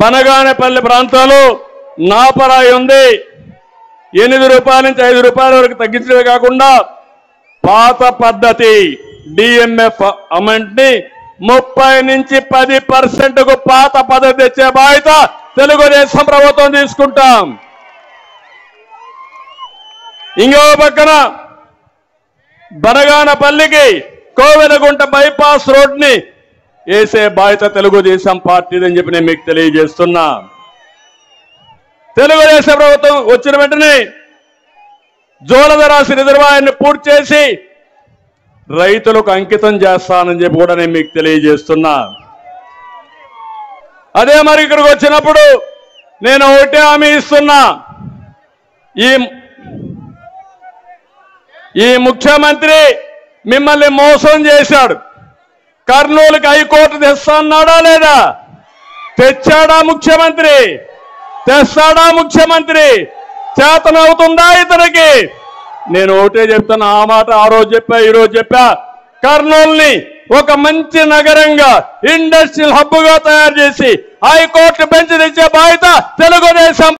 బనగానపల్లి ప్రాంతాలు నాపరాయి ఉంది ఎనిమిది రూపాయల నుంచి ఐదు రూపాయల వరకు తగ్గించడమే కాకుండా పాత పద్ధతి డిఎంఎఫ్ అమౌంట్ ని ముప్పై నుంచి పది పర్సెంట్ కు పాత పద్ధతి తెచ్చే బాధ్యత తెలుగుదేశం ప్రభుత్వం తీసుకుంటాం ఇంకో పక్కన బనగానపల్లికి కోవెలగుంట బైపాస్ రోడ్ ని వేసే బాధ్యత తెలుగుదేశం పార్టీదని చెప్పి నేను మీకు తెలియజేస్తున్నా తెలుగుదేశం ప్రభుత్వం వచ్చిన వెంటనే జోలదరాసి రిజర్వాయర్ని పూర్తి చేసి రైతులకు అంకితం చేస్తానని చెప్పి కూడా నేను మీకు తెలియజేస్తున్నా అదే మరి ఇక్కడికి వచ్చినప్పుడు నేను ఒకటే హామీ ఇస్తున్నా ఈ ఈ ముఖ్యమంత్రి మిమ్మల్ని మోసం చేశాడు కర్నూలుకి హైకోర్టు తెస్తా అన్నాడా లేదా తెచ్చాడా ముఖ్యమంత్రి తెస్తాడా ముఖ్యమంత్రి చేతనవుతుందా ఇతనికి నేను ఒకటే చెప్తాను ఆ మాట ఆ రోజు చెప్పా ఈ రోజు చెప్పా కర్నూలుని ఒక మంచి నగరంగా ఇండస్ట్రియల్ హబ్ గా తయారు చేసి హైకోర్టు బెంచ్ తెచ్చే బాధ్యత తెలుగుదేశం